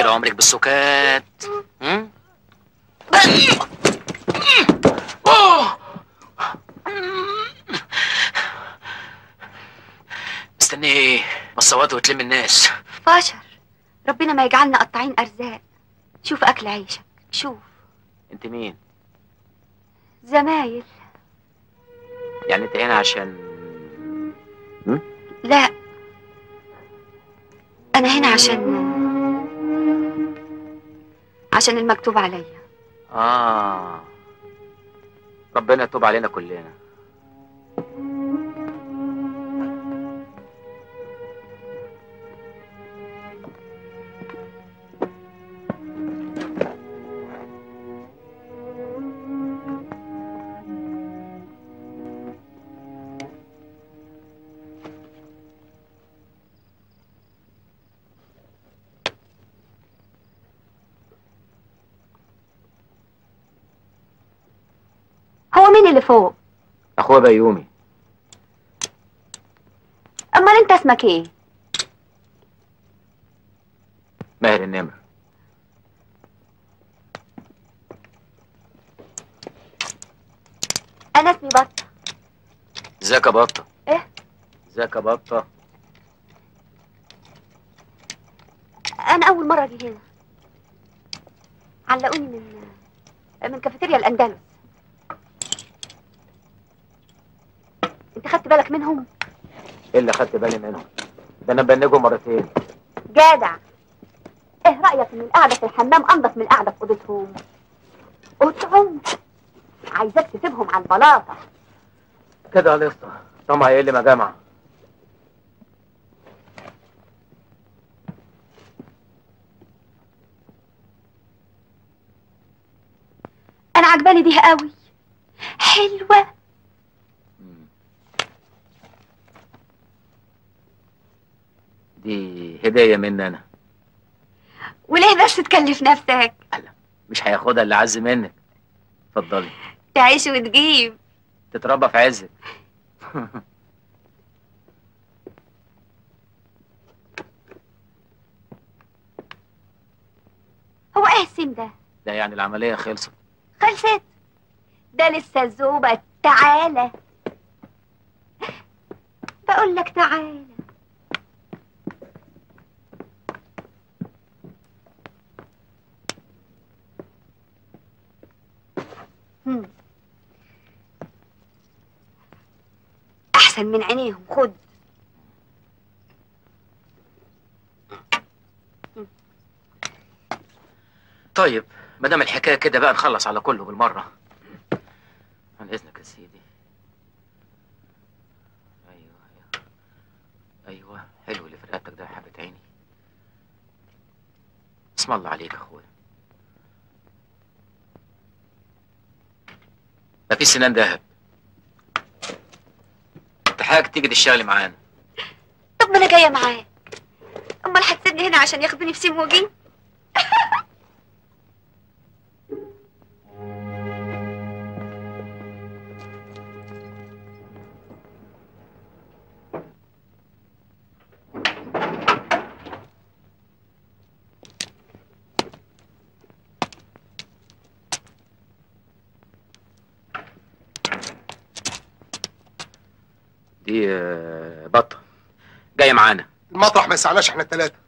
اخر عمرك بالسكات هم؟ مستني ايه ما تصوتوا وتلم الناس بشر ربنا ما يجعلنا قطاعين ارزاق شوف اكل عيشك شوف انت مين زمايل يعني انت هنا عشان لا انا هنا عشان عشان المكتوب عليا اه ربنا يتوب علينا كلنا هو مين اللي فوق اخويا بيومي امال انت اسمك ايه ماهر النمر انا اسمي بطه ازيك يا بطه إيه؟ ازيك يا بطه انا اول مره اجي هنا علقوني من من كافيتيريا الاندلس انت خدت بالك منهم ايه اللي خدت بالي منهم ده انا بنجه مرتين جدع ايه رايك ان القعده في الحمام انضف من القعده في اوضتهم اوضتهم عايزاك تسيبهم على البلاطه كده يا لسه طمع يقل ما جمع انا عجباني دي قوي حلوه دي هديه مني انا وليه بس تكلف نفسك مش هياخدها اللي عز منك اتفضلي تعيش وتجيب تتربى في عزك هو ايه السيم ده ده يعني العمليه خلصت خلصت ده لسه الزوبة تعالى بقول لك تعالى هم. احسن من عينيهم خد طيب ما دام الحكايه كده بقى نخلص على كله بالمره عن اذنك يا سيدي ايوه ايوه ايوه حلو اللي في رقبتك ده يا حبه عيني اسم الله عليك يا اخويا ما في سنان دهب انت حاجة تيجي تشتغلي معانا طب ما انا جايه معاك امال هتسيبني هنا عشان ياخدوني في سيم وجيم دي آه، بطه جايه معانا المطرح ما يسعناش احنا الثلاثه